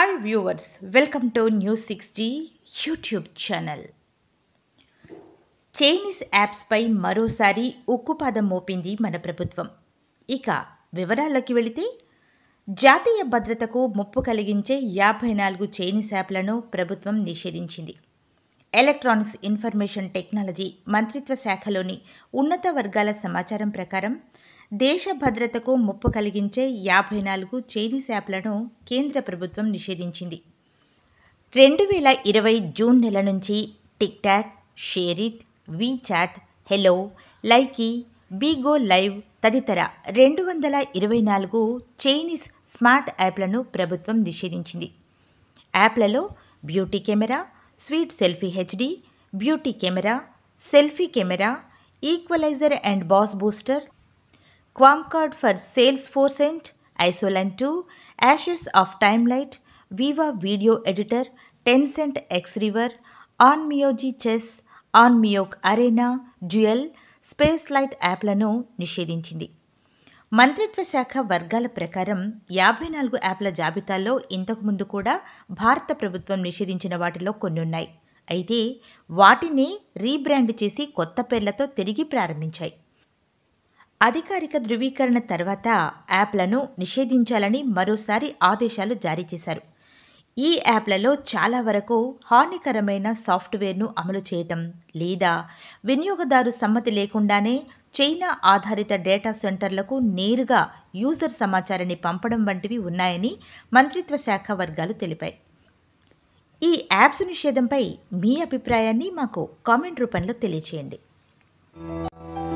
hi viewers welcome to news six G YouTube channel Chinese యాప్స్పై మరోసారి ఉక్కుపాదం మోపింది మన ప్రభుత్వం ఇక వివరాల్లోకి వెళితే జాతీయ భద్రతకు ముప్పు కలిగించే యాభై నాలుగు చైనీస్ యాప్లను ప్రభుత్వం నిషేధించింది ఎలక్ట్రానిక్స్ ఇన్ఫర్మేషన్ టెక్నాలజీ మంత్రిత్వ శాఖలోని ఉన్నత వర్గాల సమాచారం ప్రకారం దేశ భద్రతకు ముప్పు కలిగించే యాభై నాలుగు చైనీస్ యాప్లను కేంద్ర ప్రభుత్వం నిషేధించింది రెండు వేల ఇరవై జూన్ నెల నుంచి TikTok SHAREit WeChat hello Likee Bigo live తదితర రెండు వందల ఇరవై నాలుగు చైనీస్ స్మార్ట్ యాప్లను ప్రభుత్వం నిషేధించింది యాప్లలో beauty camera sweet selfie HD beauty camera selfie camera equalizer and bass booster CamCard for sales force ent Isoland two ashes of time lite Viva video editor Tencent X river Onmyoji chess Onmyoji arena dual space lite యాప్లను నిషేధించింది మంత్రిత్వ శాఖ వర్గాల ప్రకారం యాభై నాలుగు యాప్ల జాబితాలో ఇంతకుముందు కూడా భారత ప్రభుత్వం నిషేధించిన వాటిలో కొన్ని ఉన్నాయి అయితే వాటిని రీబ్రాండ్ చేసి కొత్త పేర్లతో తిరిగి ప్రారంభించాయి అధికారిక ధృవీకరణ తర్వాత యాప్లను నిషేధించాలని మరోసారి ఆదేశాలు జారీ చేశారు ఈ యాప్లలో చాలా వరకు హానికరమైన సాఫ్ట్వేర్ను అమలు చేయటం లేదా వినియోగదారు సమ్మతి లేకుండానే చైనా ఆధారిత డేటా సెంటర్లకు నేరుగా యూజర్ సమాచారాన్ని పంపడం వంటివి ఉన్నాయని మంత్రిత్వ శాఖ వర్గాలు తెలిపాయి ఈ యాప్స్ నిషేధంపై మీ అభిప్రాయాన్ని మాకు కామెంట్ రూపంలో తెలియచేయండి